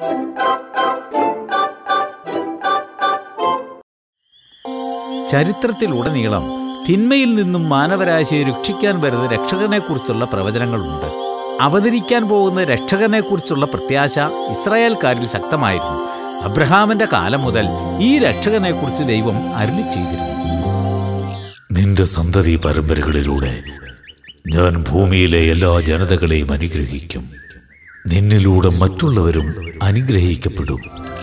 ചരിത്രത്തിലുടനീളം തിന്മയിൽ നിന്നും മാനവരാശിയെ രക്ഷിക്കാൻ വരുന്ന രക്ഷകനെക്കുറിച്ചുള്ള പ്രവചനങ്ങളുണ്ട് അവതരിക്കാൻ പോകുന്ന രക്ഷകനെക്കുറിച്ചുള്ള പ്രത്യാശ ഇസ്രായേൽക്കാരിൽ ശക്തമായിരുന്നു അബ്രഹാമിന്റെ കാലം മുതൽ ഈ രക്ഷകനെക്കുറിച്ച് ദൈവം അരുളി ചെയ്തിരുന്നു നിന്റെ സന്തതി പരമ്പരകളിലൂടെ ഞാൻ ഭൂമിയിലെ എല്ലാ ജനതകളെയും അനുഗ്രഹിക്കും നിന്നിലൂടെ മറ്റുള്ളവരും അനുഗ്രഹിക്കപ്പെടും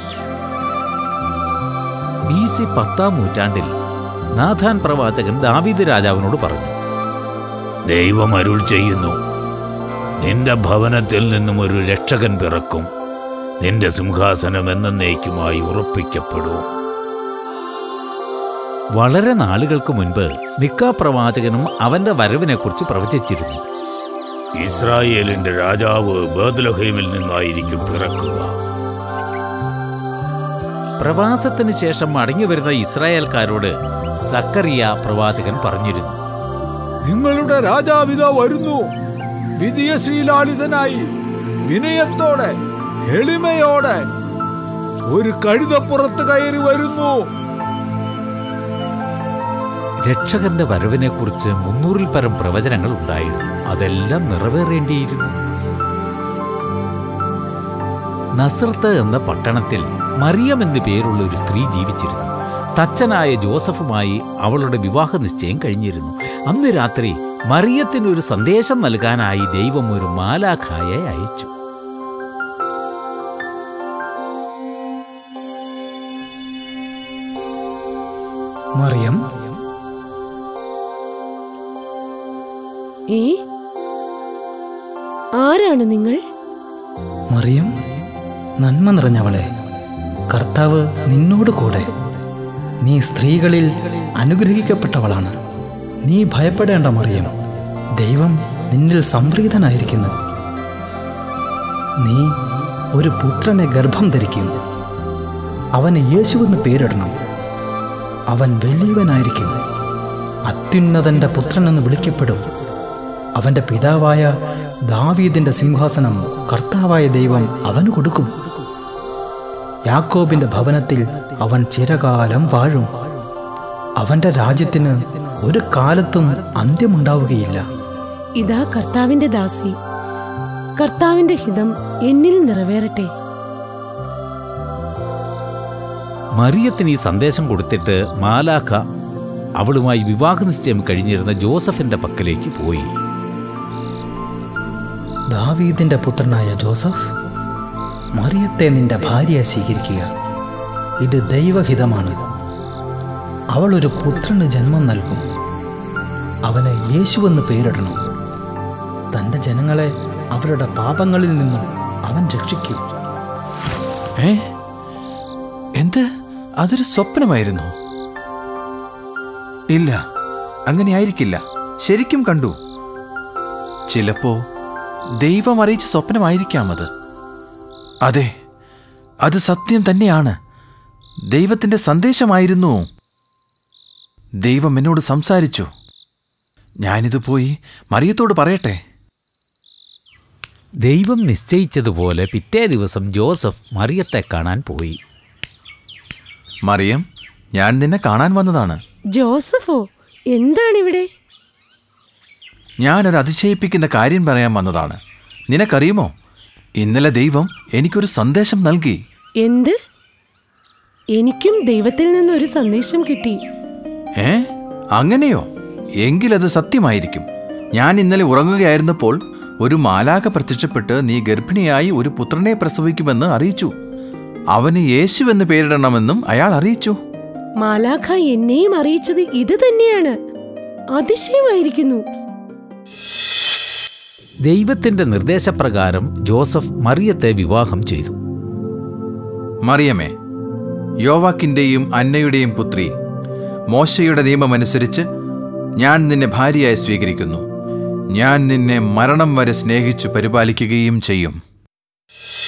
ബി സി പത്താം നൂറ്റാണ്ടിൽ നാഥാൻ പ്രവാചകൻ ദാവീദ് രാജാവിനോട് പറഞ്ഞു ദൈവം അരുൾ ചെയ്യുന്നു നിന്റെ ഭവനത്തിൽ നിന്നും ഒരു രക്ഷകൻ പിറക്കും നിന്റെ സിംഹാസനം എന്നേക്കുമായി ഉറപ്പിക്കപ്പെടും വളരെ നാളുകൾക്ക് മുൻപ് മിക്ക പ്രവാചകനും അവന്റെ വരവിനെക്കുറിച്ച് പ്രവചിച്ചിരുന്നു ഇസ്രായേലിന്റെ രാജാവ് ബേദ്ലഹേമിൽ നിന്നായിരിക്കും പിറക്കുക പ്രവാസത്തിന് ശേഷം മടങ്ങി വരുന്ന ഇസ്രായേൽക്കാരോട് സക്കറിയ പ്രവാചകൻ പറഞ്ഞിരുന്നു നിങ്ങളുടെ രാജാവിത വരുന്നു വിധിയ ശ്രീലാളിതനായി വിനയത്തോടെ എളിമയോടെ ഒരു കഴുതപ്പുറത്ത് കയറി വരുന്നു രക്ഷകന്റെ വരവിനെക്കുറിച്ച് മുന്നൂറിൽ പരം പ്രവചനങ്ങൾ ഉണ്ടായിരുന്നു അതെല്ലാം നിറവേറേണ്ടിയിരുന്നു നസ്രത്ത് എന്ന പട്ടണത്തിൽ മറിയം എന്നു പേരുള്ള ഒരു സ്ത്രീ ജീവിച്ചിരുന്നു തച്ചനായ ജോസഫുമായി അവളുടെ വിവാഹ നിശ്ചയം കഴിഞ്ഞിരുന്നു അന്ന് രാത്രി മറിയത്തിന് ഒരു സന്ദേശം നൽകാനായി ദൈവം ഒരു മാലാഖായെ അയച്ചു മറിയം ഏ ആരാണ് നിങ്ങൾ മറിയം നന്മ നിറഞ്ഞവളെ കർത്താവ് നിന്നോട് കൂടെ നീ സ്ത്രീകളിൽ അനുഗ്രഹിക്കപ്പെട്ടവളാണ് നീ ഭയപ്പെടേണ്ട മറിയം ദൈവം നിന്നിൽ സംപ്രീതനായിരിക്കുന്നു നീ ഒരു പുത്രനെ ഗർഭം ധരിക്കും അവന് യേശുവെന്ന് പേരിടണം അവൻ വലിയവനായിരിക്കും അത്യുന്നതന്റെ പുത്രനെന്ന് വിളിക്കപ്പെടും അവന്റെ പിതാവായ ദാവീദിന്റെ സിംഹാസനം കർത്താവായ ദൈവം അവന് കൊടുക്കും യാക്കോബിന്റെ ഭവനത്തിൽ അവൻ ചിരകാലം വാഴും അവന്റെ രാജ്യത്തിന് ഒരു കാലത്തും അന്ത്യമുണ്ടാവുകയില്ല ഇതാ കർത്താവിന്റെ ദാസി കർത്താവിന്റെ ഹിതം എന്നിൽ നിറവേറട്ടെ മറിയത്തിന് ഈ സന്ദേശം കൊടുത്തിട്ട് മാലാഖ അവളുമായി വിവാഹ നിശ്ചയം കഴിഞ്ഞിരുന്ന ജോസഫിന്റെ പക്കലേക്ക് പോയി ദാവീദിന്റെ പുത്രനായ ജോസഫ് മറിയത്തെ നിന്റെ ഭാര്യയെ സ്വീകരിക്കുക ഇത് ദൈവഹിതമാണ് അവൾ ഒരു പുത്രന് ജന്മം നൽകും അവന് യേശുവെന്ന് പേരിടണം തൻ്റെ ജനങ്ങളെ അവരുടെ പാപങ്ങളിൽ നിന്നും അവൻ രക്ഷിക്കും ഏ എന്ത് അതൊരു സ്വപ്നമായിരുന്നു ഇല്ല അങ്ങനെ ആയിരിക്കില്ല ശരിക്കും കണ്ടു ചിലപ്പോ ദൈവം അറിയിച്ച സ്വപ്നമായിരിക്കാം അത് അതെ അത് സത്യം തന്നെയാണ് ദൈവത്തിന്റെ സന്ദേശമായിരുന്നു ദൈവം എന്നോട് സംസാരിച്ചു ഞാനിത് പോയി മറിയത്തോട് പറയട്ടെ ദൈവം നിശ്ചയിച്ചതുപോലെ പിറ്റേ ദിവസം ജോസഫ് മറിയത്തെ കാണാൻ പോയി മറിയം ഞാൻ നിന്നെ കാണാൻ വന്നതാണ് ജോസഫോ എന്താണിവിടെ ഞാനൊരു അതിശയിപ്പിക്കുന്ന കാര്യം പറയാൻ വന്നതാണ് നിനക്കറിയുമോ ഇന്നലെ ദൈവം എനിക്കൊരു സന്ദേശം നൽകി എന്ത് എനിക്കും ദൈവത്തിൽ നിന്നൊരു സന്ദേശം കിട്ടി ഏ അങ്ങനെയോ എങ്കിലത് സത്യമായിരിക്കും ഞാൻ ഇന്നലെ ഉറങ്ങുകയായിരുന്നപ്പോൾ ഒരു മാലാക പ്രത്യക്ഷപ്പെട്ട് നീ ഗർഭിണിയായി ഒരു പുത്രനെ പ്രസവിക്കുമെന്ന് അറിയിച്ചു അവന് യേശുവെന്ന് പേരിടണമെന്നും അയാൾ അറിയിച്ചു മാലാഖ എന്നെയും അറിയിച്ചത് ഇത് തന്നെയാണ് അതിശയമായിരിക്കുന്നു ദൈവത്തിന്റെ നിർദ്ദേശപ്രകാരം ജോസഫ് മറിയത്തെ വിവാഹം ചെയ്തു മറിയമേ യോവാക്കിന്റെയും അന്നയുടെയും പുത്രി മോശയുടെ നിയമമനുസരിച്ച് ഞാൻ നിന്നെ ഭാര്യയായി സ്വീകരിക്കുന്നു ഞാൻ നിന്നെ മരണം വരെ സ്നേഹിച്ചു പരിപാലിക്കുകയും ചെയ്യും